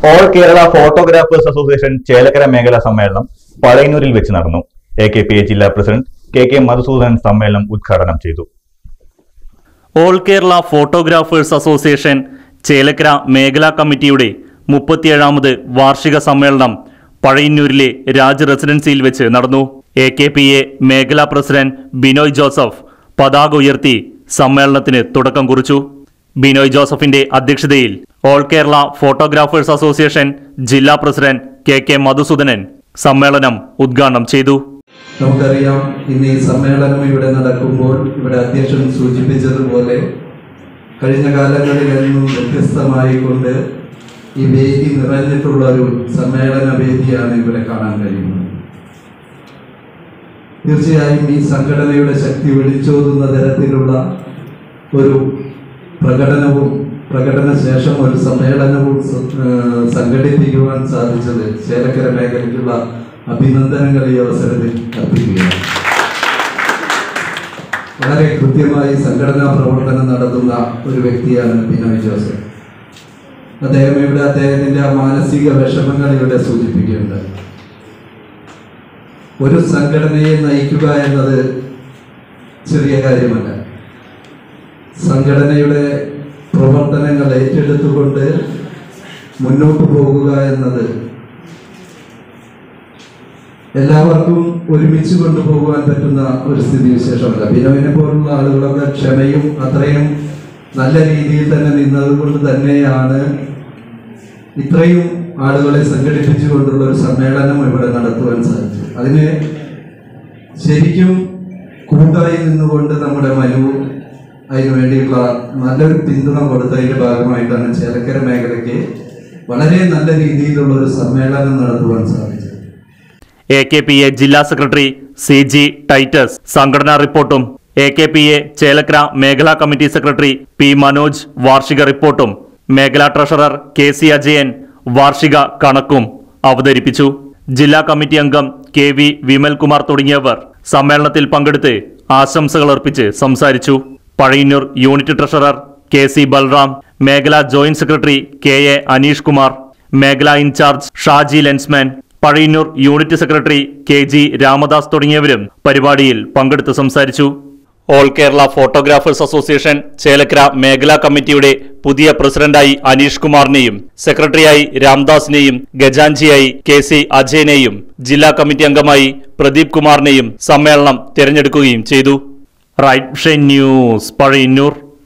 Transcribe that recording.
all Kerala photographers association Chelakkara മേഖലാ സമ്മേളനം പഴയന്നൂരിൽ വെച്ച് നടന്നു എ കെ പി എ ജില്ലാ പ്രസിഡന്റ് കെ കെ മധുസൂദനൻ സമ്മേളനം ഉദ്ഘാടനം ചെയ്തു all Kerala photographers association Chelakkara മേഖലാ കമ്മിറ്റിയുടെ മുപ്പത്തിയേഴാമത് വാർഷിക സമ്മേളനം പഴയന്നൂരിലെ രാജ് റെസിഡൻസിയിൽ വെച്ച് നടന്നു എ കെ പി എ മേഖലാ പ്രസിഡന്റ് ബിനോയ് ജോസഫ് പതാക ഉയർത്തി സമ്മേളനത്തിന് തുടക്കം കുറിച്ചു ബിനോയ് ജോസഫിന്റെ അധ്യക്ഷതയിൽ ഓൾ കേരള ഫോട്ടോഗ്രാഫേഴ്സ് അസോസിയേഷൻ ജില്ലാ പ്രസിഡന്റ് കെ കെ മധുസൂദനൻ സമ്മേളനം ഉദ്ഘാടനം ചെയ്തു നമുക്കറിയാം ഇന്ന് ഈ സമ്മേളനം ഇവിടെ നടക്കുമ്പോൾ ഇവിടെ അധ്യക്ഷൻ സൂചിപ്പിച്ചതുപോലെ കഴിഞ്ഞ കാലങ്ങളിൽ നിന്നും വ്യത്യസ്തമായിക്കൊണ്ട് ഈ വേദി നിറഞ്ഞിട്ടുള്ള ഒരു സമ്മേളന വേദിയാണ് ഇവിടെ കാണാൻ കഴിയുന്നത് തീർച്ചയായും ഈ സംഘടനയുടെ ശക്തി വിളിച്ചോതുന്ന തരത്തിലുള്ള ഒരു പ്രകടനവും പ്രകടന ശേഷം ഒരു സമ്മേളനവും സ- ഏഹ് സംഘടിപ്പിക്കുവാൻ സാധിച്ചത് ചേലക്കര മേഖലയ്ക്കുള്ള അഭിനന്ദനങ്ങൾ ഈ അവസരത്തിൽ അർപ്പിക്കുകയാണ് വളരെ കൃത്യമായി സംഘടനാ പ്രവർത്തനം നടത്തുന്ന ഒരു വ്യക്തിയാണ് ബിനോയ് ജോസഫ് അദ്ദേഹം ഇവിടെ അദ്ദേഹത്തിന്റെ ആ മാനസിക വിഷമങ്ങൾ ഇവിടെ സൂചിപ്പിക്കുകയുണ്ടായി ഒരു സംഘടനയെ നയിക്കുക എന്നത് ചെറിയ കാര്യമല്ല സംഘടനയുടെ പ്രവർത്തനങ്ങൾ ഏറ്റെടുത്തുകൊണ്ട് മുന്നോട്ട് പോകുക എന്നത് എല്ലാവർക്കും ഒരുമിച്ച് കൊണ്ടുപോകാൻ പറ്റുന്ന ഒരു സ്ഥിതിവിശേഷമല്ല ബിനോയിനെ പോലുള്ള ആളുകളൊക്കെ ക്ഷമയും അത്രയും നല്ല രീതിയിൽ തന്നെ നിന്നത് കൊണ്ട് തന്നെയാണ് ഇത്രയും ആളുകളെ സംഘടിപ്പിച്ചുകൊണ്ടുള്ള ഒരു സമ്മേളനം ഇവിടെ നടത്തുവാൻ സാധിച്ചു അതിന് ശരിക്കും കൂട്ടായി നിന്നുകൊണ്ട് നമ്മുടെ മനു അതിനു വേണ്ടിയുള്ള നല്ലൊരു പിന്തുണ കൊടുത്തതിന്റെ ഭാഗമായിട്ടാണ് ചേലക്കര മേഖലയ്ക്ക് വളരെ നല്ല രീതിയിലുള്ള ഒരു സമ്മേളനം നടത്തുവാൻ സാധിച്ചത് എ കെ പി എ ജില്ലാ സെക്രട്ടറി സി ജി ടൈറ്റസ് സംഘടനാ റിപ്പോർട്ടും A K P A Chelakkara മേഖലാ കമ്മിറ്റി സെക്രട്ടറി പി മനോജ് വാർഷിക റിപ്പോർട്ടും മേഖലാ ട്രഷറർ കെ സി അജയൻ വാർഷിക കണക്കും അവതരിപ്പിച്ചു ജില്ലാ കമ്മിറ്റി അംഗം കെ വി വിമൽകുമാർ തുടങ്ങിയവർ സമ്മേളനത്തിൽ പങ്കെടുത്ത് ആശംസകൾ അർപ്പിച്ച് സംസാരിച്ചു Pazhayannur unit treasurer K C Balram മേഖലാ joint secretary K A Aneesh Kumar മേഖലാ incharge Shaji lensman Pazhayannur unit secretary K G Ramadas തുടങ്ങിയവരും പരിപാടിയിൽ പങ്കെടുത്ത് സംസാരിച്ചു all Kerala photographers association Chelakkara മേഖലാ കമ്മിറ്റിയുടെ പുതിയ പ്രസിഡന്റായി അനീഷ് കുമാറിനെയും സെക്രട്ടറിയായി രാംദാസിനെയും ഗജാൻജിയായി കെ സി അജയനെയും ജില്ലാ കമ്മിറ്റി അംഗമായി പ്രദീപ് കുമാറിനെയും സമ്മേളനം തിരഞ്ഞെടുക്കുകയും ചെയ്തു റൈറ്റ് ന്യൂസ് പഴയന്നൂർ